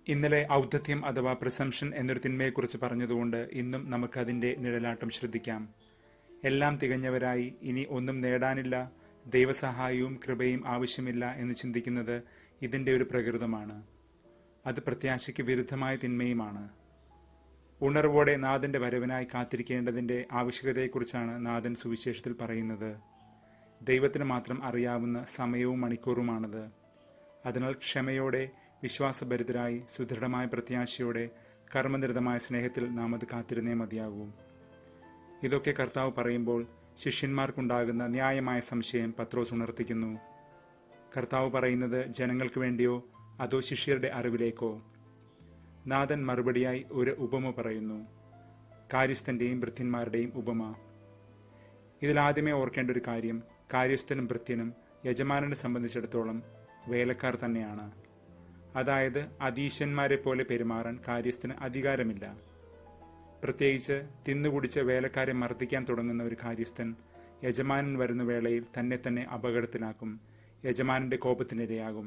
ഇന്നലെ ഔദ്ധത്യം അഥവാ പ്രിസംഷൻ എന്നൊരു തിന്മയെക്കുറിച്ച് പറഞ്ഞതുകൊണ്ട് ഇന്നും നമുക്കതിന്റെ നിഴലാട്ടം ശ്രദ്ധിക്കാം എല്ലാം തികഞ്ഞവരായി ഇനി ഒന്നും നേടാനില്ല ദൈവസഹായവും കൃപയും ആവശ്യമില്ല എന്ന് ചിന്തിക്കുന്നത് ഇതിന്റെ ഒരു പ്രകൃതമാണ് അത് പ്രത്യാശയ്ക്ക് വിരുദ്ധമായ തിന്മയുമാണ് ഉണർവോടെ നാഥന്റെ വരവിനായി കാത്തിരിക്കേണ്ടതിന്റെ ആവശ്യകതയെക്കുറിച്ചാണ് നാഥൻ സുവിശേഷത്തിൽ പറയുന്നത് ദൈവത്തിന് മാത്രം അറിയാവുന്ന സമയവും മണിക്കൂറുമാണത് അതിനാൽ ക്ഷമയോടെ വിശ്വാസഭരിതരായി സുദൃഢമായ പ്രത്യാശയോടെ കർമ്മനിരതമായ സ്നേഹത്തിൽ നാം അത് കാത്തിരുന്നേ മതിയാകൂ ഇതൊക്കെ കർത്താവ് പറയുമ്പോൾ ശിഷ്യന്മാർക്കുണ്ടാകുന്ന ന്യായമായ സംശയം പത്രോസ് ഉണർത്തിക്കുന്നു കർത്താവ് പറയുന്നത് ജനങ്ങൾക്ക് വേണ്ടിയോ അതോ ശിഷ്യരുടെ അറിവിലേക്കോ നാഥൻ മറുപടിയായി ഒരു ഉപമ പറയുന്നു കാര്യസ്ഥന്റെയും ഭൃത്യന്മാരുടെയും ഉപമ ഇതിലാദ്യമേ ഓർക്കേണ്ട ഒരു കാര്യം കാര്യസ്ഥനും ഭൃത്യനും യജമാനനെ സംബന്ധിച്ചിടത്തോളം വേലക്കാർ തന്നെയാണ് അതായത് അതീശന്മാരെ പോലെ പെരുമാറാൻ കാര്യസ്ഥന് അധികാരമില്ല പ്രത്യേകിച്ച് തിന്നുകുടിച്ച് വേലക്കാരെ മർദ്ദിക്കാൻ തുടങ്ങുന്ന ഒരു കാര്യസ്ഥൻ യജമാനൻ വരുന്ന വേളയിൽ തന്നെ തന്നെ അപകടത്തിലാക്കും യജമാനന്റെ കോപത്തിനിരയാകും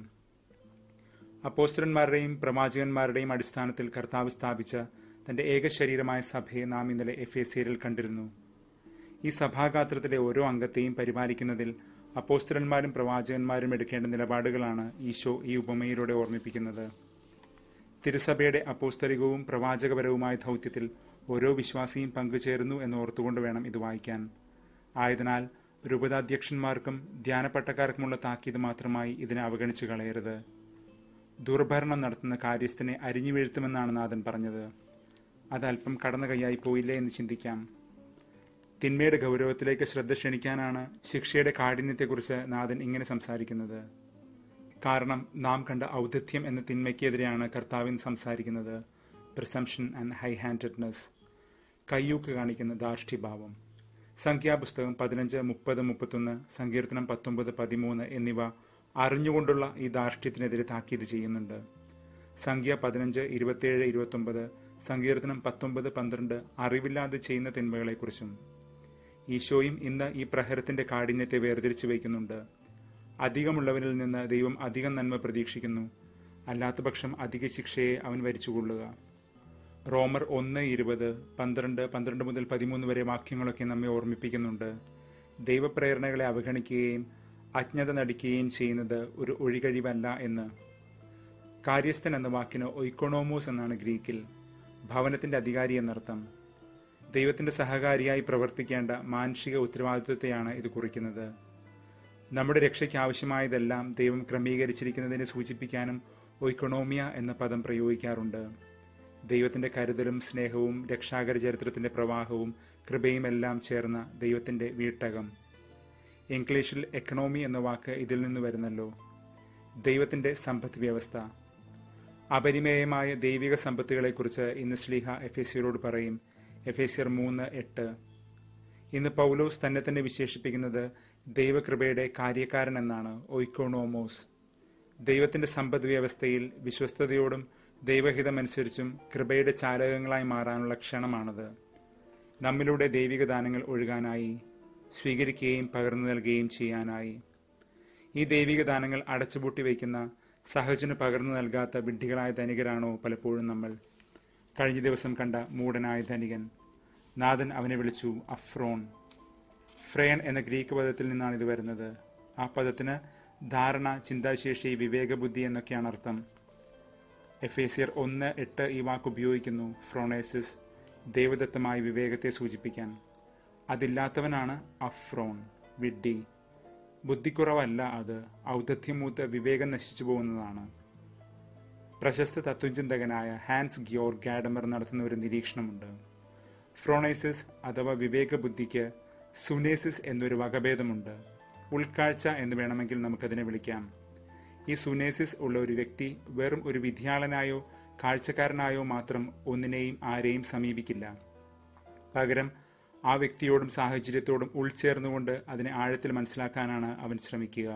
അപ്പോസ്റ്റലന്മാരുടെയും പ്രവാചകന്മാരുടെയും അടിസ്ഥാനത്തിൽ കർത്താവ് സ്ഥാപിച്ച തന്റെ ഏകശരീരമായ സഭയെ നാം ഇന്നലെ എഫ് എ സിയിൽ കണ്ടിരുന്നു ഈ സഭാഗാത്രത്തിലെ ഓരോ അംഗത്തെയും പരിപാലിക്കുന്നതിൽ അപ്പോസ്റ്റലന്മാരും പ്രവാചകന്മാരും എടുക്കേണ്ട നിലപാടുകളാണ് ഈശോ ഈ ഉപമയിലൂടെ ഓർമ്മിപ്പിക്കുന്നത് തിരുസഭയുടെ അപ്പോസ്തലികവും പ്രവാചകപരവുമായ ദൗത്യത്തിൽ ഓരോ വിശ്വാസിയും പങ്കുചേരുന്നു എന്ന് ഓർത്തുകൊണ്ട് വേണം ഇത് വായിക്കാൻ ആയതിനാൽ രൂപതാധ്യക്ഷന്മാർക്കും ധ്യാനപ്പട്ടക്കാർക്കുമുള്ള താക്കീത് മാത്രമായി ഇതിനെ അവഗണിച്ചു കളയരുത് ദുർഭരണം നടത്തുന്ന കാര്യസ്ഥനെ അരിഞ്ഞു വീഴ്ത്തുമെന്നാണ് നാഥൻ പറഞ്ഞത് അതല്പം കടന്നു കൈയായി പോയില്ലേ എന്ന് ചിന്തിക്കാം തിന്മയുടെ ഗൗരവത്തിലേക്ക് ശ്രദ്ധ ക്ഷണിക്കാനാണ് ശിക്ഷയുടെ കാഠിന്യത്തെക്കുറിച്ച് നാഥൻ ഇങ്ങനെ സംസാരിക്കുന്നത് കാരണം നാം കണ്ട ഔദത്യം എന്ന തിന്മയ്ക്കെതിരെയാണ് കർത്താവിന് സംസാരിക്കുന്നത് പ്രിസംഷൻ ആൻഡ് ഹൈ ഹാൻഡഡ്നെസ് കയ്യൂക്ക് കാണിക്കുന്ന ധാർഷ്ട്യഭാവം സംഖ്യാപുസ്തകം പതിനഞ്ച് മുപ്പത് മുപ്പത്തൊന്ന് സങ്കീർത്തനം പത്തൊമ്പത് പതിമൂന്ന് എന്നിവ അറിഞ്ഞുകൊണ്ടുള്ള ഈ ധാർഷ്ട്യത്തിനെതിരെ താക്കീത് ചെയ്യുന്നുണ്ട് സംഖ്യ പതിനഞ്ച് ഇരുപത്തിയേഴ് ഇരുപത്തൊമ്പത് സങ്കീർത്തനം പത്തൊമ്പത് പന്ത്രണ്ട് അറിവില്ലാതെ ചെയ്യുന്ന തിന്മകളെക്കുറിച്ചും ഈശോയും ഇന്ന് ഈ പ്രഹരത്തിന്റെ കാഠിന്യത്തെ വേർതിരിച്ചു വയ്ക്കുന്നുണ്ട് അധികമുള്ളവനിൽ നിന്ന് ദൈവം അധികം നന്മ പ്രതീക്ഷിക്കുന്നു അല്ലാത്തപക്ഷം അധിക ശിക്ഷയെ അവൻ വരിച്ചുകൊള്ളുക റോമർ ഒന്ന് ഇരുപത് പന്ത്രണ്ട് പന്ത്രണ്ട് മുതൽ പതിമൂന്ന് വരെ വാക്യങ്ങളൊക്കെ നമ്മെ ഓർമ്മിപ്പിക്കുന്നുണ്ട് ദൈവപ്രേരണകളെ അവഗണിക്കുകയും അജ്ഞത നടിക്കുകയും ചെയ്യുന്നത് ഒരു ഒഴികഴിവല്ല എന്ന് കാര്യസ്ഥൻ എന്ന വാക്കിന് ഒയ്ക്കോണോമോസ് എന്നാണ് ഗ്രീക്കിൽ ഭവനത്തിന്റെ അധികാരി എന്നർത്ഥം ദൈവത്തിന്റെ സഹകാരിയായി പ്രവർത്തിക്കേണ്ട മാനുഷിക ഉത്തരവാദിത്വത്തെയാണ് ഇത് കുറിക്കുന്നത് നമ്മുടെ രക്ഷയ്ക്ക് ആവശ്യമായതെല്ലാം ദൈവം ക്രമീകരിച്ചിരിക്കുന്നതിനെ സൂചിപ്പിക്കാനും ഒയ്ക്കണോമിയ എന്ന പദം പ്രയോഗിക്കാറുണ്ട് ദൈവത്തിന്റെ കരുതലും സ്നേഹവും രക്ഷാകര ചരിത്രത്തിന്റെ പ്രവാഹവും കൃപയും എല്ലാം ചേർന്ന ദൈവത്തിന്റെ വീട്ടകം ഇംഗ്ലീഷിൽ എക്കണോമി എന്ന വാക്ക് ഇതിൽ നിന്ന് വരുന്നല്ലോ ദൈവത്തിന്റെ സമ്പദ് വ്യവസ്ഥ അപരിമേയമായ ദൈവിക സമ്പത്തുകളെക്കുറിച്ച് ഇന്ന് ശ്ലീഹ എഫേസ്യരോട് പറയും എഫേസ്യർ മൂന്ന് എട്ട് ഇന്ന് പൗലോസ് തന്നെ തന്നെ വിശേഷിപ്പിക്കുന്നത് ദൈവകൃപയുടെ കാര്യക്കാരൻ എന്നാണ് ഒയ്ക്കോണോമോസ് ദൈവത്തിന്റെ സമ്പദ് വ്യവസ്ഥയിൽ വിശ്വസ്തയോടും ദൈവഹിതമനുസരിച്ചും കൃപയുടെ ചാലകങ്ങളായി മാറാനുള്ള ക്ഷണമാണത് നമ്മിലൂടെ ദൈവിക ദാനങ്ങൾ ഒഴുകാനായി സ്വീകരിക്കുകയും പകർന്നു നൽകുകയും ചെയ്യാനായി ഈ ദൈവിക ദാനങ്ങൾ അടച്ചുപൂട്ടി വയ്ക്കുന്ന സഹജന് പകർന്നു നൽകാത്ത വിഡ്ഢികളായ ധനികരാണോ പലപ്പോഴും നമ്മൾ കഴിഞ്ഞ ദിവസം കണ്ട മൂടനായ ധനികൻ നാഥൻ അവനെ വിളിച്ചു അഫ്രോൺ ഫ്രേൺ എന്ന ഗ്രീക്ക് പദത്തിൽ നിന്നാണ് ഇത് വരുന്നത് ആ പദത്തിന് ധാരണ ചിന്താശേഷി വിവേകബുദ്ധി എന്നൊക്കെയാണ് അർത്ഥം എഫേസിയർ ഒന്ന് എട്ട് ഈ വാക്ക് ഉപയോഗിക്കുന്നു ഫ്രോണേസിസ് ദൈവദത്തമായ വിവേകത്തെ സൂചിപ്പിക്കാൻ അതില്ലാത്തവനാണ് അഫ്രോൺ വിഡ്ഡി ബുദ്ധിക്കുറവല്ല അത് ഔദധ്യമൂത്ത് വിവേകം നശിച്ചു പോകുന്നതാണ് പ്രശസ്ത തത്വചിന്തകനായ ഹാൻസ് ഗ്യോർ ഗാഡമർ നടത്തുന്ന ഒരു നിരീക്ഷണമുണ്ട് ഫ്രോണൈസിസ് അഥവാ വിവേകബുദ്ധിക്ക് സുനേസിസ് എന്നൊരു വകഭേദമുണ്ട് ഉൾക്കാഴ്ച എന്ന് വേണമെങ്കിൽ നമുക്കതിനെ വിളിക്കാം ഈ സുനേസിസ് ഉള്ള ഒരു വ്യക്തി വെറും ഒരു വിദ്യാളനായോ കാഴ്ചക്കാരനായോ മാത്രം ഒന്നിനെയും ആരെയും സമീപിക്കില്ല പകരം ആ വ്യക്തിയോടും സാഹചര്യത്തോടും ഉൾച്ചേർന്നുകൊണ്ട് അതിനെ ആഴത്തിൽ മനസ്സിലാക്കാനാണ് അവൻ ശ്രമിക്കുക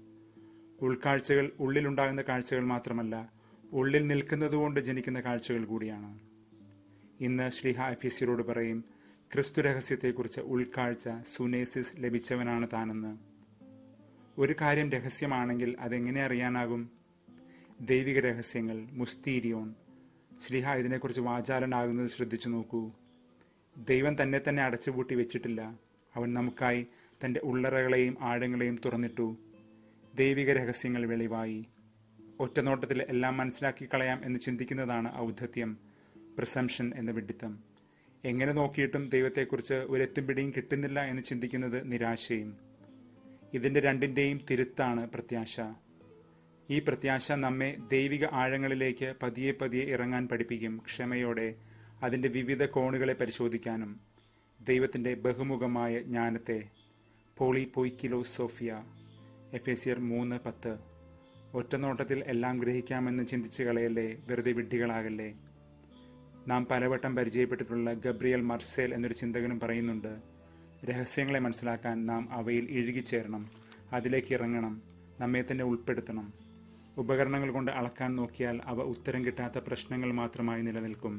ഉൾക്കാഴ്ചകൾ ഉള്ളിലുണ്ടാകുന്ന കാഴ്ചകൾ മാത്രമല്ല ഉള്ളിൽ നിൽക്കുന്നതുകൊണ്ട് ജനിക്കുന്ന കാഴ്ചകൾ കൂടിയാണ് ഇന്ന് ശ്രീഹ എഫീസിയരോട് പറയും ക്രിസ്തു രഹസ്യത്തെക്കുറിച്ച് ഉൾക്കാഴ്ച സുനേസിസ് ലഭിച്ചവനാണ് താനെന്ന് ഒരു കാര്യം രഹസ്യമാണെങ്കിൽ അതെങ്ങനെ അറിയാനാകും ദൈവിക രഹസ്യങ്ങൾ മുസ്തീരിയോൺ ശ്രീഹ ഇതിനെക്കുറിച്ച് വാചാലനാകുന്നത് ശ്രദ്ധിച്ചു നോക്കൂ ദൈവം തന്നെ തന്നെ അടച്ചുപൂട്ടി വെച്ചിട്ടില്ല അവൻ നമുക്കായി തന്റെ ഉള്ളറകളെയും ആഴങ്ങളെയും തുറന്നിട്ടു ദൈവിക രഹസ്യങ്ങൾ വെളിവായി ഒറ്റനോട്ടത്തിൽ എല്ലാം മനസ്സിലാക്കി കളയാം എന്ന് ചിന്തിക്കുന്നതാണ് ഔദ്ധത്യം പ്രസംഷൻ എന്ന വിഡിത്തം എങ്ങനെ നോക്കിയിട്ടും ദൈവത്തെക്കുറിച്ച് ഒരെത്തും പിടിയും കിട്ടുന്നില്ല എന്ന് ചിന്തിക്കുന്നത് നിരാശയും ഇതിന്റെ രണ്ടിന്റെയും തിരുത്താണ് പ്രത്യാശ ഈ പ്രത്യാശ നമ്മെ ദൈവിക ആഴങ്ങളിലേക്ക് പതിയെ പതിയെ ഇറങ്ങാൻ പഠിപ്പിക്കും ക്ഷമയോടെ അതിന്റെ വിവിധ കോണുകളെ പരിശോധിക്കാനും ദൈവത്തിന്റെ ബഹുമുഖമായ ജ്ഞാനത്തെ പോളി പൊയ്ക്കിലോ സോഫിയ എഫ് എ സിയർ മൂന്ന് പത്ത് ഒറ്റനോട്ടത്തിൽ എല്ലാം ഗ്രഹിക്കാമെന്ന് ചിന്തിച്ചു കളയല്ലേ വെറുതെ വിഡ്ഢികളാകല്ലേ നാം പലവട്ടം പരിചയപ്പെട്ടിട്ടുള്ള ഗബ്രിയൽ മർസേൽ എന്നൊരു ചിന്തകനും പറയുന്നുണ്ട് രഹസ്യങ്ങളെ മനസ്സിലാക്കാൻ നാം അവയിൽ ഇഴുകിച്ചേരണം അതിലേക്ക് ഇറങ്ങണം നമ്മെ തന്നെ ഉൾപ്പെടുത്തണം ഉപകരണങ്ങൾ കൊണ്ട് അളക്കാൻ നോക്കിയാൽ അവ ഉത്തരം കിട്ടാത്ത പ്രശ്നങ്ങൾ മാത്രമായി നിലനിൽക്കും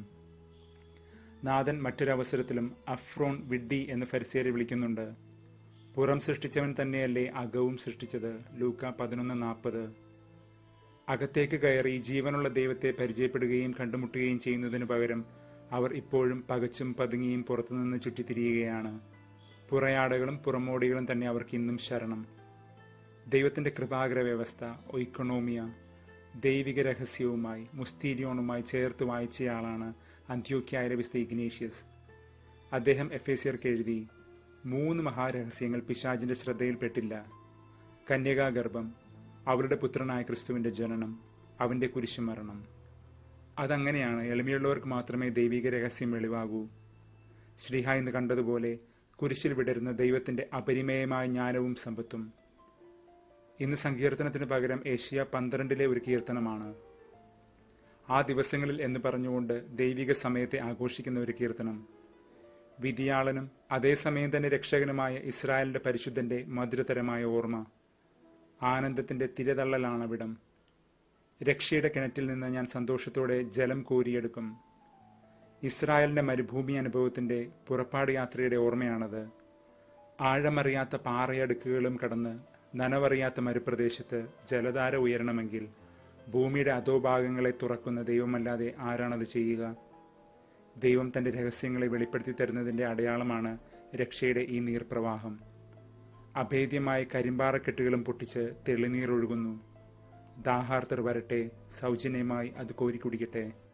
നാഥൻ മറ്റൊരവസരത്തിലും അഫ്രോൺ വിഡ്ഡി എന്ന് ഫരിസേരെ വിളിക്കുന്നുണ്ട് പുറം സൃഷ്ടിച്ചവൻ തന്നെയല്ലേ അകവും സൃഷ്ടിച്ചത് ലൂക്ക പതിനൊന്ന് നാൽപ്പത് അകത്തേക്ക് കയറി ജീവനുള്ള ദൈവത്തെ പരിചയപ്പെടുകയും കണ്ടുമുട്ടുകയും ചെയ്യുന്നതിനു പകരം അവർ ഇപ്പോഴും പകച്ചും പതുങ്ങിയും പുറത്തുനിന്ന് ചുറ്റിത്തിരിയുകയാണ് പുറയാടകളും പുറമോടികളും തന്നെ അവർക്ക് ഇന്നും ശരണം ദൈവത്തിന്റെ കൃപാകര വ്യവസ്ഥ ഒയ്ക്കണോമിയ ദൈവിക രഹസ്യവുമായി മുസ്തീരിയോണുമായി ചേർത്ത് വായിച്ചയാളാണ് അന്ത്യോക്യായ വിസ്ത ഇഗ്നേഷ്യസ് അദ്ദേഹം എഫ് എ സിയർക്ക് എഴുതി മൂന്ന് മഹാരഹസ്യങ്ങൾ പിശാജിന്റെ ശ്രദ്ധയിൽപ്പെട്ടില്ല കന്യകാഗർഭം അവരുടെ പുത്രനായ ക്രിസ്തുവിന്റെ ജനനം അവന്റെ കുരിശുമരണം അതങ്ങനെയാണ് എളിമയുള്ളവർക്ക് മാത്രമേ ദൈവിക രഹസ്യം വെളിവാകൂ ശ്രീഹ എന്ന് കണ്ടതുപോലെ കുരിശിൽ വിടരുന്ന ദൈവത്തിന്റെ അപരിമയമായ ജ്ഞാനവും സമ്പത്തും ഇന്ന് സങ്കീർത്തനത്തിന് പകരം ഏഷ്യ പന്ത്രണ്ടിലെ ഒരു കീർത്തനമാണ് ആ ദിവസങ്ങളിൽ എന്ന് പറഞ്ഞുകൊണ്ട് ദൈവിക സമയത്തെ ആഘോഷിക്കുന്ന ഒരു കീർത്തനം വിധിയാളനും അതേസമയം തന്നെ രക്ഷകനുമായ ഇസ്രായേലിന്റെ പരിശുദ്ധന്റെ മധുരതരമായ ഓർമ്മ ആനന്ദത്തിന്റെ തിരതള്ളലാണവിടം രക്ഷയുടെ കിണറ്റിൽ നിന്ന് ഞാൻ സന്തോഷത്തോടെ ജലം കോരിയെടുക്കും ഇസ്രായേലിന്റെ മരുഭൂമി അനുഭവത്തിന്റെ പുറപ്പാട് യാത്രയുടെ ഓർമ്മയാണത് ആഴമറിയാത്ത പാറയടുക്കുകളും കടന്ന് നനവറിയാത്ത മരുപ്രദേശത്ത് ജലധാര ഉയരണമെങ്കിൽ ഭൂമിയുടെ അധോഭാഗങ്ങളെ തുറക്കുന്ന ദൈവമല്ലാതെ ആരാണത് ചെയ്യുക ദൈവം തന്റെ രഹസ്യങ്ങളെ വെളിപ്പെടുത്തി തരുന്നതിന്റെ അടയാളമാണ് രക്ഷയുടെ ഈ നീർപ്രവാഹം അഭേദ്യമായ കരിമ്പാറക്കെട്ടുകളും പൊട്ടിച്ച് തെളിനീർ ഒഴുകുന്നു ദാഹാർത്തർ വരട്ടെ സൗജന്യമായി അത് കോരിക്കുടിക്കട്ടെ